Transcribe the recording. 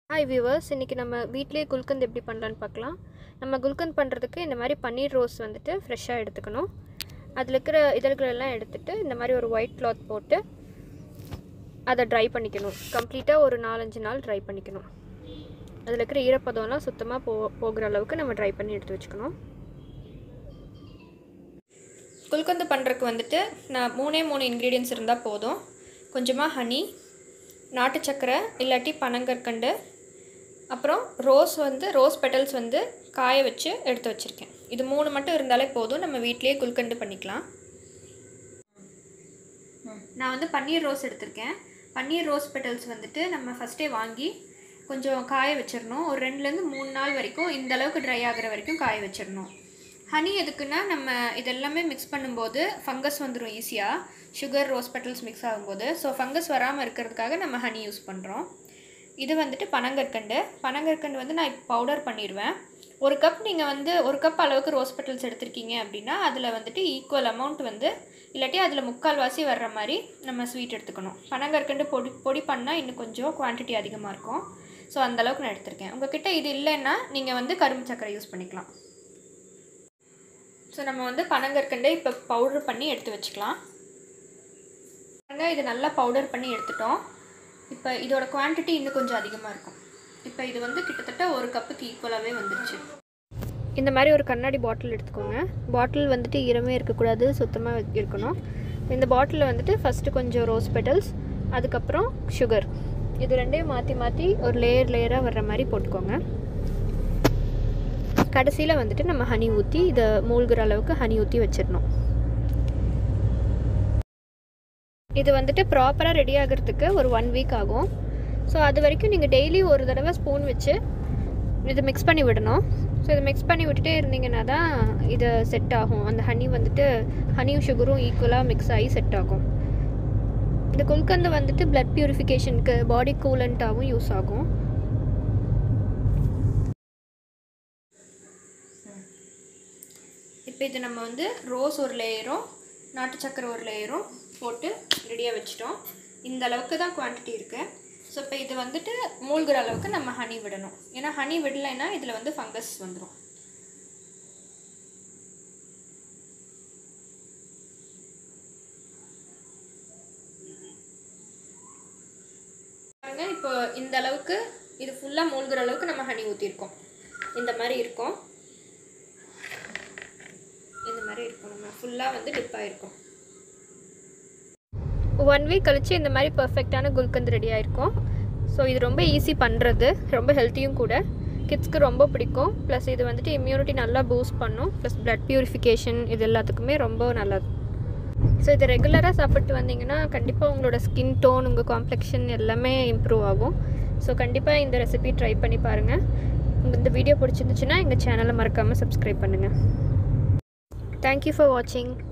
hi viewers இன்றைக்கி நம்ம வீட்டிலேயே குல்கந்த் எப்படி பண்ணலான்னு பார்க்கலாம் நம்ம குல்கந்த் பண்ணுறதுக்கு இந்த மாதிரி பன்னீர் ரோஸ் வந்துட்டு ஃப்ரெஷ்ஷாக எடுத்துக்கணும் அதில் இருக்கிற இதழ்களெல்லாம் எடுத்துட்டு இந்த மாதிரி ஒரு ஒயிட் கிளாத் போட்டு அதை ட்ரை பண்ணிக்கணும் கம்ப்ளீட்டாக ஒரு நாலஞ்சு நாள் ட்ரை பண்ணிக்கணும் அதில் இருக்கிற ஈரப்பதம்லாம் சுத்தமாக போ போகிற அளவுக்கு நம்ம ட்ரை பண்ணி எடுத்து வச்சுக்கணும் குல்கந்து பண்ணுறதுக்கு வந்துட்டு நான் மூணே மூணு இன்க்ரீடியன்ஸ் இருந்தால் போதும் கொஞ்சமாக ஹனி நாட்டு சக்கரை இல்லாட்டி பனங்கற்கண்டு அப்புறம் ரோஸ் வந்து ரோஸ் பெட்டல்ஸ் வந்து காய வச்சு எடுத்து வச்சுருக்கேன் இது மூணு மட்டும் இருந்தாலே போதும் நம்ம வீட்லேயே குல்கண்டு பண்ணிக்கலாம் நான் வந்து பன்னீர் ரோஸ் எடுத்திருக்கேன் பன்னீர் ரோஸ் பெட்டல்ஸ் வந்துட்டு நம்ம ஃபஸ்ட்டே வாங்கி கொஞ்சம் காய வச்சிடணும் ஒரு ரெண்டுலேருந்து மூணு நாள் வரைக்கும் இந்த அளவுக்கு ட்ரை ஆகிற வரைக்கும் காய வச்சிடணும் ஹனி எதுக்குன்னா நம்ம இதெல்லாமே மிக்ஸ் பண்ணும்போது ஃபங்கஸ் வந்துடும் ஈஸியாக சுகர் ரோஸ் பெட்டல்ஸ் மிக்ஸ் ஆகும்போது ஸோ ஃபங்கஸ் வராமல் இருக்கிறதுக்காக நம்ம ஹனி யூஸ் பண்ணுறோம் இது வந்துட்டு பனங்கற்கண்டு பனங்கற்கண்டு வந்து நான் இப்போ பவுடர் பண்ணிடுவேன் ஒரு கப் நீங்கள் வந்து ஒரு கப் அளவுக்கு ரோஸ் பெட்டல்ஸ் எடுத்திருக்கீங்க அப்படின்னா அதில் வந்துட்டு ஈக்குவல் அமௌண்ட் வந்து இல்லாட்டி அதில் முக்கால்வாசி வர்ற மாதிரி நம்ம ஸ்வீட் எடுத்துக்கணும் பனங்கற்கண்டு பொடி பொடி பண்ணால் இன்னும் கொஞ்சம் குவான்டிட்டி அதிகமாக இருக்கும் ஸோ அந்தளவுக்கு நான் எடுத்திருக்கேன் உங்ககிட்ட இது இல்லைன்னா நீங்கள் வந்து கரும்பு சக்கரை யூஸ் பண்ணிக்கலாம் ஸோ நம்ம வந்து பனங்கற்கண்டை இப்போ பவுடர் பண்ணி எடுத்து வச்சுக்கலாம் பாருங்க இது நல்லா பவுடர் பண்ணி எடுத்துட்டோம் இப்போ இதோட குவான்டிட்டி இன்னும் கொஞ்சம் அதிகமாக இருக்கும் இப்போ இது வந்து கிட்டத்தட்ட ஒரு கப்புக்கு ஈக்குவலாகவே வந்துருச்சு இந்த மாதிரி ஒரு கண்ணாடி பாட்டில் எடுத்துக்கோங்க பாட்டில் வந்துட்டு ஈரமே இருக்கக்கூடாது சுத்தமாக இருக்கணும் இந்த பாட்டிலில் வந்துட்டு ஃபஸ்ட்டு கொஞ்சம் ரோஸ் பெட்டல்ஸ் அதுக்கப்புறம் சுகர் இது ரெண்டையும் மாற்றி மாற்றி ஒரு லேயர் லேயராக வர்ற மாதிரி போட்டுக்கோங்க கடைசியில் வந்துட்டு நம்ம ஹனி ஊற்றி இதை மூழ்கிற அளவுக்கு ஹனி ஊற்றி வச்சிடணும் இது வந்துட்டு ப்ராப்பராக ரெடி ஆகிறதுக்கு ஒரு ஒன் வீக் ஆகும் ஸோ அது வரைக்கும் நீங்கள் டெய்லி ஒரு தடவை ஸ்பூன் வச்சு இதை மிக்ஸ் பண்ணி விடணும் ஸோ இதை மிக்ஸ் பண்ணி விட்டுட்டே இருந்தீங்கன்னா தான் இது செட் ஆகும் அந்த ஹனி வந்துட்டு ஹனியும் சுகரும் ஈக்குவலாக மிக்ஸ் ஆகி செட் ஆகும் இந்த குல்கந்து வந்துட்டு பிளட் பியூரிஃபிகேஷனுக்கு பாடி கூலண்ட்டாகவும் யூஸ் ஆகும் இப்போ இது நம்ம வந்து ரோஸ் ஒரு லேயரும் நாட்டு சக்கரை ஒரு லேயரும் போட்டு ரெடியாக வச்சிட்டோம் இந்த அளவுக்கு தான் குவான்டிட்டி இருக்குது ஸோ இப்போ இது வந்துட்டு மூழ்கிற அளவுக்கு நம்ம ஹனி விடணும் ஏன்னா ஹனி விடலைன்னா இதில் வந்து ஃபங்கஸ் வந்துடும் பாருங்க இப்போ இந்த அளவுக்கு இது ஃபுல்லாக மூழ்கிற அளவுக்கு நம்ம ஹனி ஊற்றிருக்கோம் இந்த மாதிரி இருக்கும் இந்த மாதிரி இருக்கும் நம்ம ஃபுல்லாக வந்து டிப் ஆகிருக்கும் ஒன் வீக் கழித்து இந்த மாதிரி பர்ஃபெக்டான குல்கந்த் ரெடி ஆகிருக்கும் ஸோ இது ரொம்ப ஈஸி பண்ணுறது ரொம்ப ஹெல்த்தியும் கூட கிட்ஸ்க்கு ரொம்ப பிடிக்கும் ப்ளஸ் இது வந்துட்டு இம்யூனிட்டி நல்லா பூஸ்ட் பண்ணும் ப்ளஸ் பிளட் பியூரிஃபிகேஷன் இது எல்லாத்துக்குமே ரொம்ப நல்லது ஸோ இது ரெகுலராக சாப்பிட்டு வந்தீங்கன்னா கண்டிப்பாக உங்களோட ஸ்கின் டோன் உங்கள் காம்ப்ளெக்ஷன் எல்லாமே இம்ப்ரூவ் ஆகும் ஸோ கண்டிப்பாக இந்த ரெசிபி ட்ரை பண்ணி பாருங்கள் உங்களுக்கு இந்த வீடியோ பிடிச்சிருந்துச்சுன்னா எங்கள் சேனலை மறக்காமல் சப்ஸ்கிரைப் பண்ணுங்கள் தேங்க்யூ ஃபார் வாட்சிங்